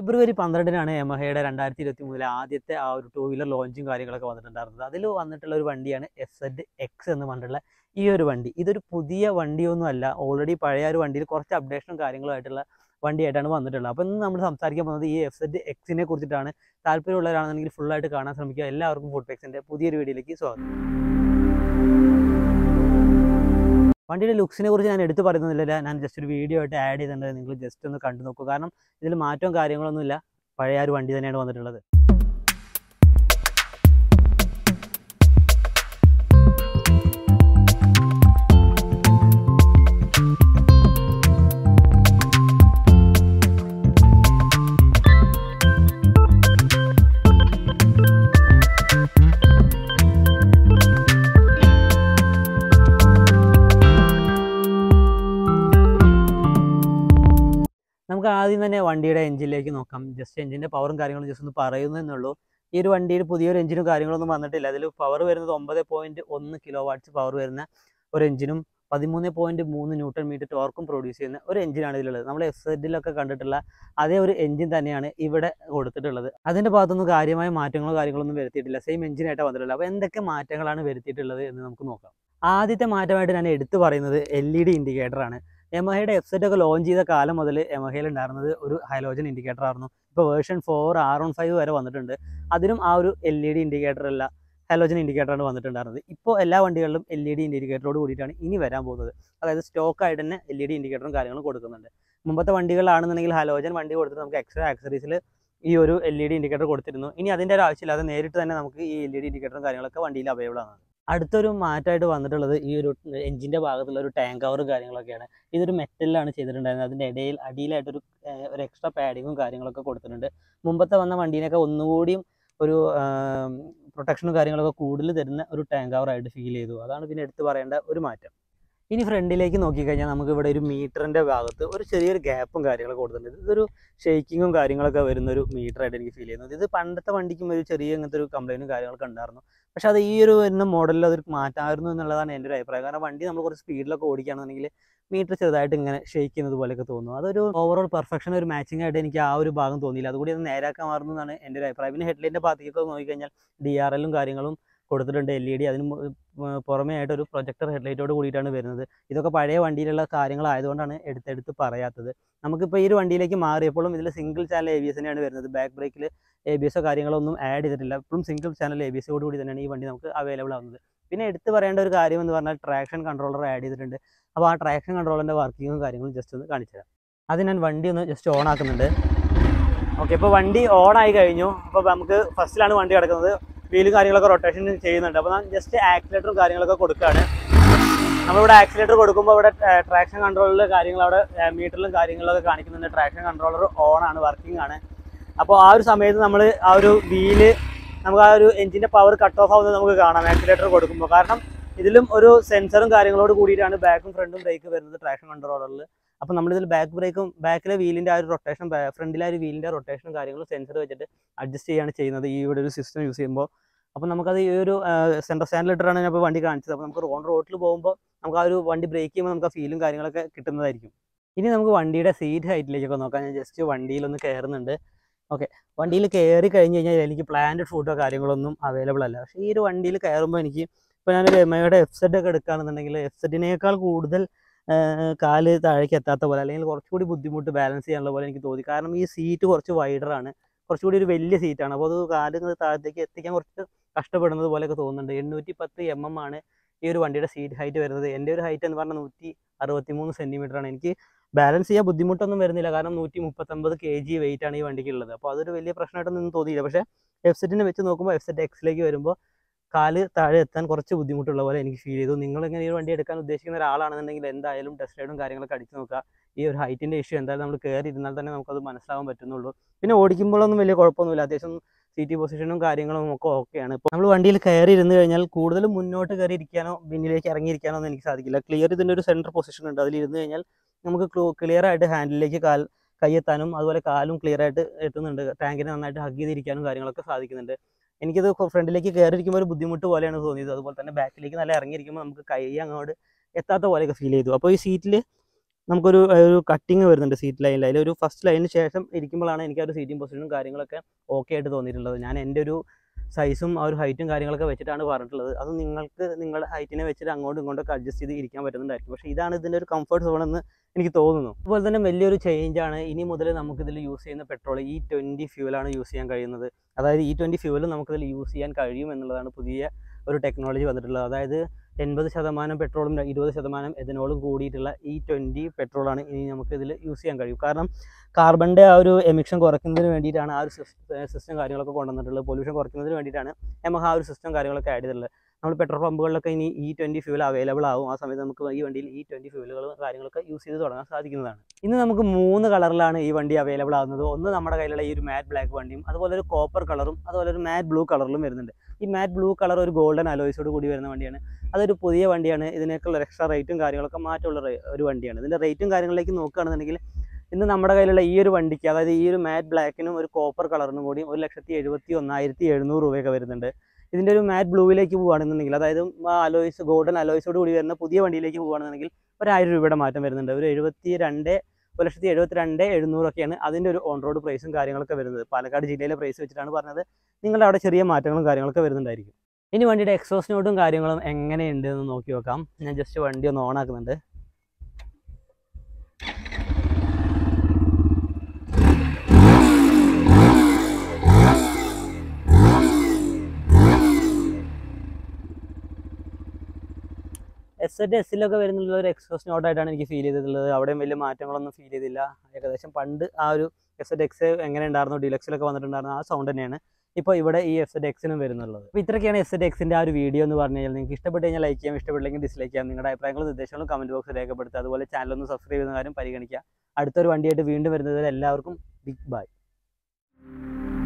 ഫെബ്രുവരി പന്ത്രണ്ടിനാണ് യമഹയുടെ രണ്ടായിരത്തി ഇരുപത്തി മൂന്നിലെ ആദ്യത്തെ ആ ഒരു ടൂ വീലർ ലോഞ്ചും കാര്യങ്ങളൊക്കെ വന്നിട്ടുണ്ടായിരുന്നത് അതിൽ വന്നിട്ടുള്ള ഒരു വണ്ടിയാണ് എഫ് സെഡ് എക്സ് എന്ന് പറഞ്ഞിട്ടുള്ള ഈ ഒരു വണ്ടി ഇതൊരു പുതിയ വണ്ടിയൊന്നും അല്ല ഓൾറെഡി പഴയ ഒരു വണ്ടിയിൽ കുറച്ച് അപ്ഡേഷനും കാര്യങ്ങളുമായിട്ടുള്ള വണ്ടിയായിട്ടാണ് വന്നിട്ടുള്ളത് അപ്പോൾ ഇന്ന് നമ്മൾ സംസാരിക്കാൻ പോകുന്നത് ഈ എഫ് സെഡ് എക്സിനെ കുറിച്ചിട്ടാണ് താല്പര്യമുള്ളവരാണെന്നുണ്ടെങ്കിൽ ഫുള്ളായിട്ട് കാണാൻ ശ്രമിക്കുക എല്ലാവർക്കും ഫുഡ് പെക്സിൻ്റെ പുതിയൊരു വീഡിയോയിലേക്ക് സ്വാഗതം വണ്ടിയുടെ ലുക്സിനെ കുറിച്ച് ഞാൻ എടുത്തു പറയുന്നില്ല ഞാൻ ജസ്റ്റ് ഒരു വീഡിയോ ആയിട്ട് ആഡ് ചെയ്തിട്ടുണ്ട് നിങ്ങൾ ജസ്റ്റ് ഒന്ന് കണ്ടു നോക്കൂ കാരണം ഇതിൽ മാറ്റവും കാര്യങ്ങളൊന്നുമില്ല പഴയ ആ ഒരു വണ്ടി തന്നെയാണ് വന്നിട്ടുള്ളത് നമുക്ക് ആദ്യം തന്നെ വണ്ടിയുടെ എഞ്ചിനിലേക്ക് നോക്കാം ജസ്റ്റ് എഞ്ചിൻ്റെ പവറും കാര്യങ്ങളും ജസ്റ്റ് ഒന്ന് പറയുന്നതേ ഉള്ളൂ ഈ ഒരു വണ്ടിയിൽ പുതിയൊരു എഞ്ചിനും കാര്യങ്ങളൊന്നും വന്നിട്ടില്ല അതിൽ പവർ വരുന്നത് ഒമ്പത് പോയിൻറ്റ് ഒന്ന് കിലോ വാട്ട്സ് പവർ വരുന്ന ഒരു എഞ്ചിനും പതിമൂന്ന് പോയിൻറ്റ് മൂന്ന് ന്യൂട്ടൺ മീറ്റർ ടോർക്കും പ്രൊഡ്യൂസ് ചെയ്യുന്ന ഒരു എഞ്ചിനാണ് ഇതിലുള്ളത് നമ്മൾ എഫ് സെഡിലൊക്കെ കണ്ടിട്ടുള്ള അതേ ഒരു എഞ്ചിൻ തന്നെയാണ് ഇവിടെ കൊടുത്തിട്ടുള്ളത് അതിൻ്റെ ഭാഗത്തൊന്നും കാര്യമായ മാറ്റങ്ങളോ കാര്യങ്ങളൊന്നും വരുത്തിയിട്ടില്ല സെയിം എഞ്ചിനായിട്ട് വന്നിട്ടുള്ളത് അപ്പോൾ എന്തൊക്കെ മാറ്റങ്ങളാണ് വരുത്തിയിട്ടുള്ളത് എന്ന് നമുക്ക് നോക്കാം ആദ്യത്തെ മാറ്റമായിട്ട് ഞാൻ എടുത്തു പറയുന്നത് എൽ ഇ ഡി ഇൻഡിക്കേറ്ററാണ് എമഹയുടെ എഫ് സെറ്റ് ഒക്കെ ലോഞ്ച് ചെയ്ത കാലം മുതൽ എമഹയിൽ ഉണ്ടായിരുന്നത് ഒരു ഹൈലോജൻ ഇൻഡിക്കേറ്റർ ആയിരുന്നു ഇപ്പോൾ version four R on five വരെ വന്നിട്ടുണ്ട് അതിനും ആ ഒരു എൽ ഇ ഡി ഇൻഡിക്കേറ്റർ അല്ല ഹൈലോജൻ ഇൻഡിക്കേറ്ററാണ് വന്നിട്ടുണ്ടായിരുന്നത് ഇപ്പോൾ എല്ലാ വണ്ടികളിലും എൽ ഇ ഡി ഇൻഡിക്കേറ്ററോട് കൂടിയിട്ടാണ് ഇനി വരാൻ പോകുന്നത് അതായത് സ്റ്റോക്ക് ആയിട്ട് തന്നെ എൽ ഇ ഡി ഇൻഡിക്കേറ്ററും കാര്യങ്ങളും കൊടുക്കുന്നുണ്ട് മുമ്പത്തെ വണ്ടികളാണെന്നുണ്ടെങ്കിൽ ഹലോജൻ വണ്ടി കൊടുത്തിട്ട് നമുക്ക് എക്സ്ട്രാ ആക്സറീസിൽ ഈ ഒരു എൽ ഇ ഡി ഇൻഡിക്കേറ്റർ കൊടുത്തിരുന്നു ഇനി അതിൻ്റെ ഒരു ആവശ്യമില്ലാതെ നേരിട്ട് തന്നെ നമുക്ക് ഈ എൽ ഇ ഡി ഇൻഡിക്കേറ്ററും കാര്യങ്ങളൊക്കെ വണ്ടിയിൽ അവൈലബിൾ ആണ് അടുത്തൊരു മാറ്റമായിട്ട് വന്നിട്ടുള്ളത് ഈ ഒരു എഞ്ചിൻ്റെ ഭാഗത്തുള്ള ഒരു ടാങ്ക് കവറും കാര്യങ്ങളൊക്കെയാണ് ഇതൊരു മെറ്റലിലാണ് ചെയ്തിട്ടുണ്ടായിരുന്നത് അതിൻ്റെ ഇടയിൽ അടിയിലായിട്ടൊരു ഏഹ്, ഒരു എക്സ്ട്രാ പാഡിങ്ങും കാര്യങ്ങളൊക്കെ കൊടുത്തിട്ടുണ്ട് മുമ്പത്തെ വന്ന വണ്ടീനൊക്കെ ഒന്നുകൂടിയും ഒരു പ്രൊട്ടക്ഷനും കാര്യങ്ങളൊക്കെ കൂടുതൽ തരുന്ന ഒരു ടാങ്ക് കവറായിട്ട് ഫീൽ ചെയ്തു അതാണ് പിന്നെ എടുത്തു പറയേണ്ട ഒരു മാറ്റം ഇനി ഫ്രണ്ടിലേക്ക് നോക്കിക്കഴിഞ്ഞാൽ നമുക്ക് ഇവിടെ ഒരു മീറ്ററിൻ്റെ ഭാഗത്ത് ഒരു ചെറിയൊരു ഗ്യാപ്പും കാര്യങ്ങളൊക്കെ കൊടുത്തിട്ടുണ്ട് ഇതൊരു ഷെയ്ക്കിങ്ങും കാര്യങ്ങളൊക്കെ വരുന്ന ഒരു മീറ്ററായിട്ട് എനിക്ക് ഫീൽ ചെയ്യുന്നത് ഇത് പണ്ടത്തെ വണ്ടിക്കും ഒരു ചെറിയ ഇങ്ങനത്തെ ഒരു കംപ്ലൈൻറ്റും കാര്യങ്ങളൊക്കെ ഉണ്ടായിരുന്നു പക്ഷെ അത് ഈ ഒരു വരുന്ന മോഡലിൽ അതൊരു മാറ്റാമായിരുന്നു എന്നുള്ളതാണ് എൻ്റെ ഒരു അഭിപ്രായം കാരണം വണ്ടി നമ്മൾ കുറച്ച് സ്പീഡിലൊക്കെ ഓടിക്കുകയാണെന്നുണ്ടെങ്കിൽ മീറ്റർ ചെറുതായിട്ട് ഇങ്ങനെ ഷെയ്ക്ക് ചെയ്യുന്നത് പോലെയൊക്കെ തോന്നുന്നു അതൊരു ഓവറോൾ പെർഫെക്ഷൻ ഒരു മാച്ചിങ് ആയിട്ട് എനിക്ക് ആ ഒരു ഭാഗം തോന്നിയില്ല അതുകൂടി അത് നേരാക്കാമായിരുന്നു എന്നാണ് എൻ്റെ ഒരു അഭിപ്രായം പിന്നെ ഹെഡ്ലൈറ്റിൻ്റെ ഭാഗത്തേക്കൊക്കെ നോക്കിക്കഴിഞ്ഞാൽ ഡി ആർ എല്ലും കാര്യങ്ങളും കൊടുത്തിട്ടുണ്ട് എൽ ഇ ഡി അതിന് മു- മ- പുറമേ ആയിട്ട് ഒരു പ്രൊജക്ടർ ഹെഡ്ലൈറ്റോട് കൂടിയിട്ടാണ് വരുന്നത് ഇതൊക്കെ പഴയ വണ്ടിയിലുള്ള കാര്യങ്ങളായതുകൊണ്ടാണ് എടുത്തെടുത്ത് പറയാത്തത് നമുക്കിപ്പോൾ ഈ ഒരു വണ്ടിയിലേക്ക് മാറിയപ്പോഴും ഇതിൽ single channel A B S തന്നെയാണ് വരുന്നത് ബാക്ക് ബ്രേക്കിൽ എ ബി എസോ കാര്യങ്ങളൊന്നും ആഡ് ചെയ്തിട്ടില്ല ഇപ്പോഴും സിംഗിൾ ചാനൽ എ ബി എസോട് കൂടി തന്നെയാണ് ഈ വണ്ടി നമുക്ക് അവൈലബിൾ ആവുന്നത് പിന്നെ എടുത്ത് പറയേണ്ട ഒരു കാര്യം എന്ന് പറഞ്ഞാൽ ട്രാക്ഷൻ കൺട്രോളർ ആഡ് ചെയ്തിട്ടുണ്ട് അപ്പോൾ ആ ട്രാക്ഷൻ കൺട്രോളറിൻ്റെ വർക്കിങ്ങും കാര്യങ്ങളും ജസ്റ്റ് ഒന്ന് കാണിച്ചു തരാം അത് ഞാൻ വണ്ടി ഒന്ന് ജസ്റ്റ് ഓൺ ആക്കുന്നുണ്ട് ഓക്കെ ഇപ്പോൾ വണ്ടി ഓൺ ആയി കഴിഞ്ഞു അപ്പോൾ നമുക്ക് ഫസ്റ്റിലാണ് വണ്ടി കിടക്കുന്നത് വീലും കാര്യങ്ങളൊക്കെ റൊട്ടേഷൻ ചെയ്യുന്നുണ്ട് അപ്പോൾ ഞാൻ ജസ്റ്റ് ആക്സിലേറ്ററും കാര്യങ്ങളൊക്കെ കൊടുക്കുകയാണ് നമ്മളിവിടെ ആക്സിലേറ്റർ കൊടുക്കുമ്പോൾ ഇവിടെ ട്രാക്ഷൻ കൺട്രോളിൽ കാര്യങ്ങൾ അവിടെ മീറ്ററിലും കാര്യങ്ങളൊക്കെ കാണിക്കുന്നുണ്ട് ട്രാക്ഷൻ കൺട്രോളർ ഓൺ ആണ് വർക്കിംഗ് ആണ് അപ്പോൾ ആ ഒരു സമയത്ത് നമ്മൾ ആ ഒരു വീല് നമുക്ക് ആ ഒരു എഞ്ചിൻ്റെ പവർ കട്ട് ഓഫ് ആവുന്നത് നമുക്ക് കാണാം ആക്സിലേറ്റർ കൊടുക്കുമ്പോൾ കാരണം ഇതിലും ഒരു സെൻസറും കാര്യങ്ങളോട് കൂടിയിട്ടാണ് ബാക്കും ഫ്രണ്ടും ബ്രേക്ക് വരുന്നത് ട്രാക്ഷൻ കൺട്രോളറിൽ അപ്പോൾ നമ്മളിതിൽ ബാക്ക് ബ്രേക്കും ബാക്കിലെ വീലിൻ്റെ ആ ഒരു റൊട്ടേഷൻ ഫ്രണ്ടിലെ ആ ഒരു വീലിൻ്റെ റൊട്ടേഷനും കാര്യങ്ങളും സെൻസർ വെച്ചിട്ട് അഡ്ജസ്റ്റ് ചെയ്യുകയാണ് ചെയ്യുന്നത് ഈ ഇവിടെ ഒരു സിസ്റ്റം യൂസ് ചെയ്യുമ്പോൾ അപ്പോൾ നമുക്കത് ഈ ഒരു സെൻറ്റർ സ്റ്റാൻഡിൽ ഇട്ടിട്ടാണ് ഞാൻ ഇപ്പോൾ വണ്ടി കാണിച്ചത് അപ്പോൾ നമുക്ക് റോഡ് റോട്ടിൽ പോകുമ്പോൾ നമുക്ക് ആ ഒരു വണ്ടി ബ്രേക്ക് ചെയ്യുമ്പോൾ നമുക്ക് ആ ഫീലും കാര്യങ്ങളൊക്കെ കിട്ടുന്നതായിരിക്കും ഇനി നമുക്ക് വണ്ടിയുടെ സീറ്റ് ഹൈറ്റിലേക്കൊക്കെ നോക്കാം ഞാൻ ജസ്റ്റ് വണ്ടിയിലൊന്ന് കയറുന്നുണ്ട് ഓക്കെ വണ്ടിയിൽ കയറി കഴിഞ്ഞ് കഴിഞ്ഞാൽ എനിക്ക് പ്ലാൻഡ് ഫുഡോ കാര്യങ്ങളൊന്നും അവൈലബിൾ അല്ല പക്ഷേ ഈ ഒരു വണ്ടിയിൽ കയറുമ്പോൾ എനിക്ക് ഇപ്പോൾ ഞാനൊരു എം ഐയുടെ എഫ് സെഡ് ഒക്കെ എടുക്കുകയാണെന്നുണ്ടെങ്കിൽ എഫ് സെഡിനേക്കാൾ കൂടുതൽ ആ, കാല് താഴേക്ക് എത്താത്ത പോലെ അല്ലെങ്കിൽ കുറച്ചുകൂടി ബുദ്ധിമുട്ട് ബാലൻസ് ചെയ്യാനുള്ള പോലെ എനിക്ക് തോന്നി കാരണം ഈ സീറ്റ് കുറച്ച് വൈഡറാണ് കുറച്ചുകൂടി ഒരു വലിയ സീറ്റാണ് അപ്പോൾ അത് കാല് ഇങ്ങ് താഴത്തേക്ക് എത്തിക്കാൻ കുറച്ച് കഷ്ടപ്പെടുന്നത് പോലെയൊക്കെ തോന്നുന്നുണ്ട് എണ്ണൂറ്റി പത്ത് എം എം ആണ് ഈ ഒരു വണ്ടിയുടെ സീറ്റ് ഹൈറ്റ് വരുന്നത് എൻ്റെ ഒരു ഹൈറ്റ് എന്ന് പറഞ്ഞാൽ നൂറ്റി അറുപത്തി മൂന്ന് സെൻറ്റിമീറ്റർ ആണ് എനിക്ക് ബാലൻസ് ചെയ്യാൻ ബുദ്ധിമുട്ടൊന്നും വരുന്നില്ല കാരണം നൂറ്റി മുപ്പത്തൊമ്പത് കെ ജി വെയിറ്റ് ആണ് ഈ വണ്ടിക്ക് ഉള്ളത് അപ്പോൾ അതൊരു വലിയ പ്രശ്നമായിട്ടൊന്നും തോന്നിയില്ല പക്ഷേ എഫ് സെറ്റിനെ വെച്ച് നോക്കുമ്പോൾ എഫ് സെറ്റ് എക്സിലേക്ക് വരുമ്പോൾ കാല് താഴെ എത്താൻ കുറച്ച് ബുദ്ധിമുട്ടുള്ള പോലെ എനിക്ക് ഫീൽ ചെയ്തു നിങ്ങൾ ഇങ്ങനെ ഈ ഒരു വണ്ടി എടുക്കാൻ ഉദ്ദേശിക്കുന്ന ഒരാളാണെന്നുണ്ടെങ്കിൽ എന്തായാലും ടെസ്റ്റ് റൈഡും കാര്യങ്ങളൊക്കെ അടിച്ച് നോക്കുക ഈ ഒരു ഹൈറ്റിൻ്റെ ഇഷ്യൂ എന്തായാലും നമ്മൾ കയറി ഇരുന്നാൽ തന്നെ നമുക്കത് മനസ്സിലാവാൻ പറ്റുന്നുള്ളൂ പിന്നെ ഓടിക്കുമ്പോഴൊന്നും വലിയ കുഴപ്പമൊന്നുമില്ല അത്യാവശ്യം സീറ്റ് പൊസിഷനും കാര്യങ്ങളും ഒക്കെ ഓക്കെയാണ് ഇപ്പോൾ നമ്മൾ വണ്ടിയിൽ കയറി ഇരുന്ന് കഴിഞ്ഞാൽ കൂടുതലും മുന്നോട്ട് കയറി ഇരിക്കാനോ പിന്നിലേക്ക് ഇറങ്ങിയിരിക്കാനോ ഒന്നും എനിക്ക് സാധിക്കില്ല ക്ലിയർ ഇതിൻ്റെ ഒരു സെൻറ്റർ പൊസിഷൻ ഉണ്ട് അതിൽ ഇരുന്ന് കഴിഞ്ഞാൽ നമുക്ക് ക്ലിയർ ആയിട്ട് ഹാൻഡിലേക്ക് കാൽ കൈയെത്താനും അതുപോലെ കാലും ക്ലിയർ ആയിട്ട് എത്തുന്നുണ്ട് ടാങ്കിനെ നന്നായിട്ട് ഹഗ് ചെയ്തിരിക്കാനും കാര്യങ്ങളൊക്കെ സാധിക്കുന്നുണ്ട് എനിക്കിത് ഫ്രണ്ടിലേക്ക് കയറിയിരിക്കുമ്പോൾ ഒരു ബുദ്ധിമുട്ട് പോലെയാണ് തോന്നിയത് അതുപോലെ തന്നെ ബാക്കിലേക്ക് നല്ല ഇറങ്ങിയിരിക്കുമ്പോൾ നമുക്ക് കൈ അങ്ങോട്ട് എത്താത്ത പോലെയൊക്കെ ഫീൽ ചെയ്തു അപ്പോൾ ഈ സീറ്റിൽ നമുക്കൊരു ഏർ, ഒരു കട്ടിങ് വരുന്നുണ്ട് സീറ്റ് ലൈനിൽ അതിൽ ഒരു ഫസ്റ്റ് ലൈനിന് ശേഷം ഇരിക്കുമ്പോഴാണ് എനിക്ക് ആ ഒരു സീറ്റിംഗ് പൊസിഷനും കാര്യങ്ങളൊക്കെ ഓക്കെ ആയിട്ട് തോന്നിയിട്ടുള്ളത് ഞാൻ എൻ്റെ ഒരു സൈസും ആ ഒരു ഹൈറ്റും കാര്യങ്ങളൊക്കെ വെച്ചിട്ടാണ് പറഞ്ഞിട്ടുള്ളത് അത് നിങ്ങൾക്ക് നിങ്ങളുടെ ഹൈറ്റിനെ വെച്ചിട്ട് അങ്ങോട്ടും ഇങ്ങോട്ടൊക്കെ അഡ്ജസ്റ്റ് ചെയ്ത് ഇരിക്കാൻ പറ്റുന്നുണ്ടായിരിക്കും പക്ഷേ ഇതാണ് ഇതിൻ്റെ ഒരു കംഫർട്ട് സോൺ എന്ന് എനിക്ക് തോന്നുന്നു അതുപോലെ തന്നെ വലിയൊരു ചേഞ്ചാണ് ഇനി മുതൽ നമുക്കിതിൽ യൂസ് ചെയ്യുന്ന പെട്രോൾ ഈ ട്വൻറ്റി ഫ്യൂവലാണ് യൂസ് ചെയ്യാൻ കഴിയുന്നത് അതായത് ഈ ട്വൻറ്റി ഫ്യൂവൽ നമുക്കിതിൽ യൂസ് ചെയ്യാൻ കഴിയും എന്നുള്ളതാണ് പുതിയ ഒരു ടെക്നോളജി വന്നിട്ടുള്ളത് അതായത് എൺപത് ശതമാനം പെട്രോളും ഇരുപത് ശതമാനം എഥനോളും കൂടിയിട്ടുള്ള ഈ ട്വൻറ്റി പെട്രോളാണ് ഇനി നമുക്ക് ഇതിൽ യൂസ് ചെയ്യാൻ കഴിയും കാരണം കാർബണിൻ്റെ ആ ഒരു എമിഷൻ കുറയ്ക്കുന്നതിന് വേണ്ടിയിട്ടാണ് ആ ഒരു സിസ്റ്റം കാര്യങ്ങളൊക്കെ കൊണ്ടുവന്നിട്ടുള്ളത് പൊല്യൂഷൻ കുറയ്ക്കുന്നതിന് വേണ്ടിയിട്ടാണ് നമുക്ക് ആ ഒരു സിസ്റ്റം കാര്യങ്ങളൊക്കെ ആഡ് ചെയ്തിട്ടുള്ളത് നമ്മൾ പെട്രോൾ പമ്പുകളിലൊക്കെ ഇനി ഈ ട്വൻറ്റി ഫ്യൂൽ അവൈലബിൾ ആവും ആ സമയത്ത് നമുക്ക് ഈ വണ്ടിയിൽ ഈ ട്വൻറ്റി ഫ്യൂലുകളും കാര്യങ്ങളൊക്കെ യൂസ് ചെയ്ത് തുടങ്ങാൻ സാധിക്കുന്നതാണ് ഇന്ന് നമുക്ക് മൂന്ന് കളറിലാണ് ഈ വണ്ടി അവൈലബിൾ ആവുന്നത് ഒന്ന് നമ്മുടെ കയ്യിലുള്ള ഈ ഒരു മാറ്റ് ബ്ലാക്ക് വണ്ടിയും അതുപോലെ ഒരു കോപ്പർ കളറും അതുപോലെ ഒരു മാറ്റ് ബ്ലൂ കളറിലും വരുന്നുണ്ട് ഈ മാറ്റ് ബ്ലൂ കളർ ഒരു ഗോൾഡൻ അലോയ്സോട് കൂടി വരുന്ന വണ്ടിയാണ് അതൊരു പുതിയ വണ്ടിയാണ് ഇതിനേക്കുള്ള എക്സ്ട്രാ റേറ്റും കാര്യങ്ങളൊക്കെ മാറ്റമുള്ള റേ- ഒരു വണ്ടിയാണ് ഇതിൻ്റെ റേറ്റും കാര്യങ്ങളിലേക്ക് നോക്കുകയാണെന്നുണ്ടെങ്കിൽ ഇന്ന് നമ്മുടെ കയ്യിലുള്ള ഈ ഒരു വണ്ടിക്ക് അതായത് ഈ ഒരു മാറ്റ് ബ്ലാക്കിനും ഒരു കോപ്പർ കളറിനും കൂടി ഒരു ലക്ഷത്തി എഴുപത്തി ഒന്നായിരത്തി എഴുന്നൂറ് രൂപയൊക്കെ വരുന്നുണ്ട് ഇതിൻ്റെ ഒരു മാറ്റ് ബ്ലൂവിലേക്ക് പോകുകയാണെന്നുണ്ടെങ്കിൽ അതായത് ആ അലോയ്സ് ഗോൾഡൻ അലോയ്സോട് കൂടി വരുന്ന പുതിയ വണ്ടിയിലേക്ക് പോകുകയാണെന്നുണ്ടെങ്കിൽ ഒരു ആയിരം രൂപയുടെ മാറ്റം വരുന്നുണ്ട് ഒരു എഴുപത്തി രണ്ട് ഒരു ലക്ഷത്തി എഴുപത്തി രണ്ട് എഴുന്നൂറൊക്കെയാണ് അതിൻ്റെ ഒരു ഓൺ റോഡ് പ്രൈസും കാര്യങ്ങളൊക്കെ വരുന്നത് പാലക്കാട് ജില്ലയിലെ പ്രൈസ് വെച്ചിട്ടാണ് പറഞ്ഞത് നിങ്ങളുടെ അവിടെ ചെറിയ മാറ്റങ്ങളും കാര്യങ്ങളൊക്കെ വരുന്നുണ്ടായിരിക്കും ഇനി വണ്ടിയുടെ എക്സോസ് നോട്ടും കാര്യങ്ങളും എങ്ങനെയുണ്ട് എന്ന് നോക്കി നോക്കാം ഞാൻ ജസ്റ്റ് വണ്ടി ഒന്ന് ഓൺ ആക്കുന്നുണ്ട് എസ് എഡ് എസ്സിലൊക്കെ വരുന്നുള്ള ഒരു എക്സോസ് നോട്ടായിട്ടാണ് എനിക്ക് ഫീൽ ചെയ്തിട്ടുള്ളത് അവിടെയും വലിയ മാറ്റങ്ങളൊന്നും ഫീൽ ചെയ്തില്ല ഏകദേശം പണ്ട് ആ ഒരു എസ് എഡ് എക്സ് എങ്ങനെ ഉണ്ടായിരുന്നു ഡിലക്സിലൊക്കെ വന്നിട്ടുണ്ടായിരുന്ന ആ സൗണ്ട് തന്നെയാണ് ഇപ്പോൾ ഇവിടെ ഈ എസ് എഡ് എക്സിനും വരുന്നുള്ളത് അപ്പോൾ ഇത്രയൊക്കെയാണ് എസ് എഡ് എക്സിൻ്റെ ആ ഒരു വീഡിയോ എന്ന് പറഞ്ഞു കഴിഞ്ഞാൽ നിങ്ങൾക്ക് ഇഷ്ടപ്പെട്ട് കഴിഞ്ഞാൽ ലൈക്ക് ചെയ്യാം ഇഷ്ടപ്പെട്ടില്ലെങ്കിൽ ഡിസ്ലൈക്ക് ചെയ്യാം നിങ്ങളുടെ അഭിപ്രായങ്ങളും നിർദ്ദേശങ്ങളും കമൻറ്റ് ബോക്സിൽ രേഖപ്പെടുത്തുക അതുപോലെ ചാനൽ ഒന്ന് സബ്സ്ക്രൈബ് ചെയ്യുന്ന കാര്യം പരിഗണിക്കുക അടുത്തൊരു വണ്ടിയായിട്ട് വീണ്ടും വരുന്നത് എല്ലാവർക്കും ബിഗ് ബൈ